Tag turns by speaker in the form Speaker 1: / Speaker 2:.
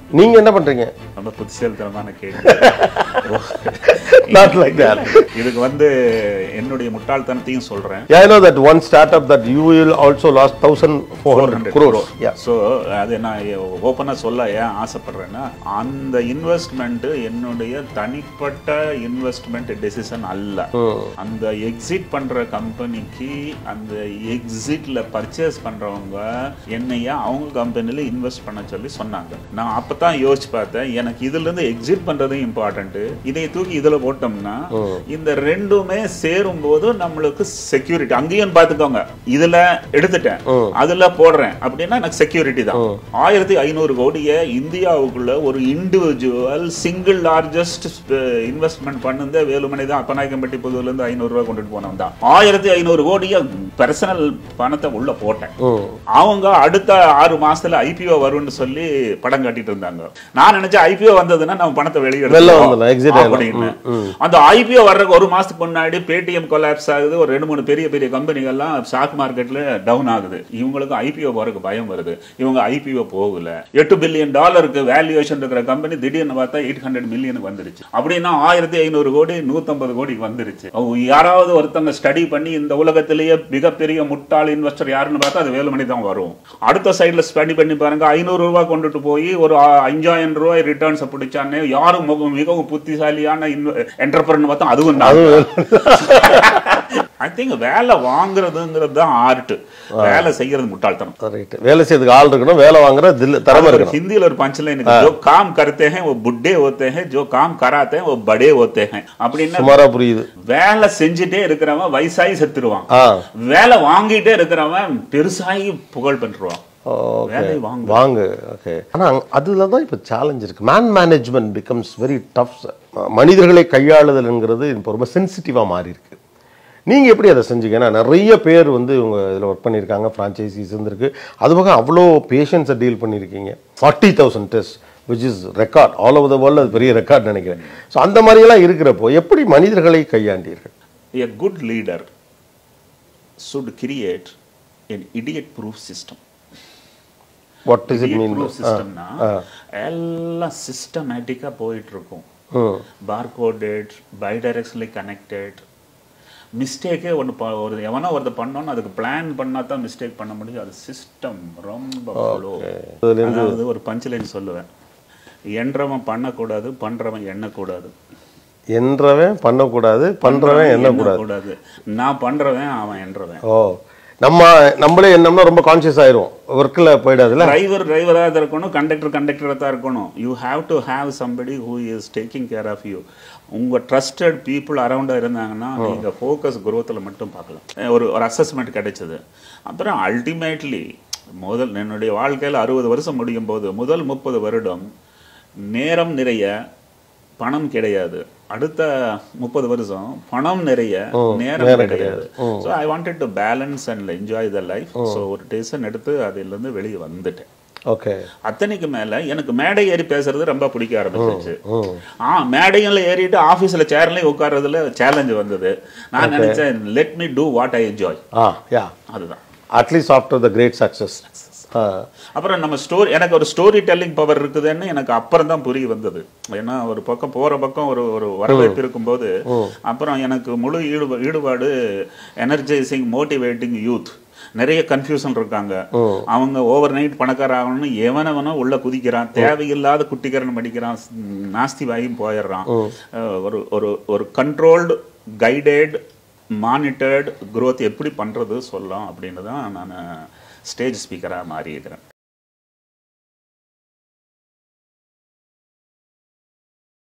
Speaker 1: நீங்க என்ன பண்றீங்க
Speaker 2: ரொம்ப புத்திசாலித்தனமான கேள்வி
Speaker 1: நாட் லைக் தட்
Speaker 2: இதுக்கு வந்து என்னுடைய முட்டாள்தனத்தையும் சொல்றேன்
Speaker 1: Yeah, I know that one startup that you will also lost 1400 crores. Yeah.
Speaker 2: So அது நான் ஓப்பனாக சொல்ல ஏன் ஆசைப்படுறேன்னா அந்த இன்வெஸ்ட்மெண்ட் என்னுடைய தனிப்பட்ட இன்வெஸ்ட்மெண்ட் டெசிஷன் அல்ல அந்த எக்ஸிட் பண்ற கம்பெனிக்கு அந்த எக்ஸிட்ல பர்ச்சேஸ் பண்றவங்க என்னைய அவங்க கம்பெனில இன்வெஸ்ட் பண்ண சொல்லி சொன்னாங்க நான் அப்பதான் யோசிச்சு பார்த்தேன் எனக்கு இதுல இருந்து எக்ஸிட் பண்றதும் இம்பார்ட்டன்ட் இதை தூக்கி இதுல போட்டோம்னா இந்த ரெண்டுமே சேரும் போது நம்மளுக்கு செக்யூரிட்டி அங்கேயும் பார்த்துக்கோங்க இதுல எடுத்துட்டேன் அதுல போடுறேன் அப்படின்னா எனக்கு செக்யூரிட்டி தான் ஆயிரத்தி ஐநூறு கோடியை இந்தியாவுக்குள்ள ஒரு இண்டிவிஜுவல் சிங்கிள் லார்ஜஸ்ட் இன்வெஸ்ட்மெண்ட் பண்ணுந்த வேலுமணி தான் அப்பநாயக்கம்பட்டி புதுல இருந்து ஐநூறு ரூபாய் கொண்டுட்டு போனவன் தான் ஆயிரத்தி ஐநூறு கோடியை பர்சனல் பணத்தை உள்ள போட்டேன் அவங்க அடுத்த ஆறு மாசத்துல ஐபிஓ வரும்னு சொல்லி படம் காட்டிட்டு இருந்தாங்க நான் நினைச்சேன் ஐபிஓ வந்ததுன்னா நம்ம பணத்தை வெளியே
Speaker 1: வெளில
Speaker 2: எடுத்துருவோம்
Speaker 1: வந்துடலாம், exit ஆயிடலாம்.
Speaker 2: அப்படின்னு அந்த ஐபிஓ வர்றதுக்கு ஒரு மாசத்துக்கு முன்னாடி பேடிஎம் கொலாப்ஸ் ஆகுது ஒரு ரெண்டு மூணு பெரிய பெரிய கம்பெனிகள்லாம் ஸ்டாக் மார்க்கெட்ல டவுன் ஆகுது இவங்களுக்கு ஐபிஓ போறதுக்கு பயம் வருது இவங்க ஐபிஓ போகல எட்டு பில்லியன் டாலருக்கு வேல்யூவேஷன் இருக்கிற கம்பெனி திடீர்னு பார்த்தா எயிட் ஹண்ட்ரட் மில்லியனுக்கு வந்துருச்சு அப்படின்னா ஆயிரத்தி ஐநூறு கோடி நூத்தம்பது கோடிக்கு வந்துருச்சு அவங்க யாராவது ஒருத்தங்க ஸ்டடி பண்ணி இந்த உலகத்திலேயே மிகப்பெரிய முட்டாள் இன்வெஸ்டர் யாருன்னு பார்த்தா அது வேலுமணி தான் வரும் அடுத்த சைடுல ஸ்டடி பண்ணி பாருங்க ஐநூறு ரூபாய் கொண்டுட்டு போய் ஒரு ஆ- அஞ்சாயிரம் ரூபாய் ரிட்டர்ன்ஸ் பிடிச்சானே யாரும் மிக- மிகவும் புத்திசாலியான என்டர்பிரன் பார்த்தா அதுவும் ஐ திங்க் வேலை வாங்குறதுங்கிறது தான் ஆர்ட் வேலை செய்யறது முட்டாள்தனம்
Speaker 1: Right. வேலை செய்யறதுக்கு ஆள் இருக்கணும் வேலை வாங்குற தில் திறமை இருக்கணும்
Speaker 2: हिंदी और पंचलाइन जो काम करते हैं वो बुड्ढे होते हैं जो काम कराते हैं वो बड़े होते हैं அப்படின்னா
Speaker 1: சுமாரா புரியுது
Speaker 2: வேலை செஞ்சுட்டே இருக்கிறவன் வயசாகி செத்துருவான்
Speaker 1: ஆ
Speaker 2: வேலை வாங்கிட்டே இருக்கிறவன் பெருசாகி புகழ் பெற்றுருவான்
Speaker 1: ஓகே
Speaker 2: வேலை வாங்கு
Speaker 1: வாங்க ஓகே ஆனா அதுல தான் இப்போ சேலஞ்ச் இருக்கு man management becomes very tough மனிதர்களை கையாளுதல்ங்கிறது இப்போ ரொம்ப சென்சிட்டிவா மாறி இருக்கு நீங்க எப்படி அதை செஞ்சீங்க ஏன்னா நிறைய பேர் வந்து இவங்க இதில் ஒர்க் பண்ணியிருக்காங்க ஃப்ரான்ச்சைசிஸ் இருந்திருக்கு அது போக அவ்வளோ பேஷண்ட்ஸை டீல் பண்ணியிருக்கீங்க forty thousand test which is record all over the world அது பெரிய ரெக்கார்ட் நினைக்கிறேன் ஸோ அந்த மாதிரியெல்லாம் இருக்கிறப்போ எப்படி மனிதர்களை கையாண்டீர்கள்
Speaker 2: a good leader should create an idiot proof system
Speaker 1: what is it
Speaker 2: idiot
Speaker 1: mean
Speaker 2: proof systemனா எல்லாம் சிஸ்டமேட்டிக்கா போயிட்டு இருக்கும்
Speaker 1: ம்
Speaker 2: பார்கோடட் பைடைரக்ஷனலி கனெக்டட் மிஸ்டேக்கே ஒன்று ஒரு எவனோ ஒருத்த பண்ணோன்னு அதுக்கு பிளான் பண்ணா தான் மிஸ்டேக் பண்ண முடியும் அது சிஸ்டம் ரொம்ப flow. அதாவது ஒரு பஞ்ச்லைன் சொல்லுவேன் என்றவன் பண்ணக்கூடாது பண்றவன் எண்ணக்கூடாது
Speaker 1: என்றவன் பண்ணக்கூடாது பண்றவன் எண்ணக்கூடாது
Speaker 2: கூடாது நான் பண்றவன் அவன் என்றவன்
Speaker 1: ஓ நம்ம நம்மளே என்னம்னா ரொம்ப கான்சியஸ் ஆயிரும் ஒர்க்கில் போயிடாதுல்ல
Speaker 2: டிரைவர் டிரைவராக தான் இருக்கணும் கண்டக்டர் கண்டக்டராக தான் இருக்கணும் you have to have somebody who is taking care of you உங்க ட்ரஸ்டட் பீப்புள் அரௌண்டாக இருந்தாங்கன்னா நீங்க ஃபோக்கஸ் குரோத்தில் மட்டும் பார்க்கலாம் ஒரு ஒரு அசஸ்மெண்ட் கிடைச்சது அப்புறம் அல்டிமேட்லி முதல் என்னுடைய வாழ்க்கையில் அறுபது வருஷம் முடியும் போது முதல் முப்பது வருடம் நேரம் நிறைய பணம் கிடையாது அடுத்த முப்பது வருஷம் பணம் நிறைய நேரம் கிடையாது so I wanted to balance and enjoy the life so ஒரு டெசிஷன் எடுத்து அதிலிருந்து வெளியே வந்துட்டேன்
Speaker 1: ஓகே
Speaker 2: அத்தனைக்கு மேல எனக்கு மேடை ஏறி பேசுறது ரொம்ப பிடிக்க ஆரம்பிச்சிச்சு ஆ மேடைகள்ல ஏறிட்டு ஆபீஸ்ல சேர்லயும் உட்கார்றதுல சேலஞ்ச் வந்தது நான் நினைச்சேன் let me do what I enjoy
Speaker 1: ah yeah
Speaker 2: அதுதான்
Speaker 1: at least after the great success
Speaker 2: அப்புறம் நம்ம ஸ்டோரி எனக்கு ஒரு ஸ்டோரி டெல்லிங் பவர் இருக்குதுன்னு எனக்கு அப்புறம் தான் புரிய வந்தது ஏன்னா ஒரு பக்கம் போற பக்கம் ஒரு ஒரு வரவேற்பு இருக்கும்போது அப்புறம் எனக்கு முழு ஈடுபா ஈடுபாடு எனர்ஜைசிங் மோட்டிவேட்டிங் யூத் நிறைய கன்ஃபியூஷன் இருக்காங்க அவங்க ஓவர் நைட் பணக்கார ஆகணும்னு எவனவனோ உள்ள குதிக்கிறான் தேவையில்லாத குட்டிக்கரணம் அடிக்கிறான் ம், நாஸ்தி வாயும் போயிடுறான் அஹ், ஒரு ஒரு ஒரு கண்ட்ரோல்டு கைடட் மானிட்டர்டு growth எப்படி பண்றது சொல்லலாம் அப்படின்னு தான் நான் ஸ்டேஜ் ஸ்பீக்கராக மாறி இருக்கிறேன்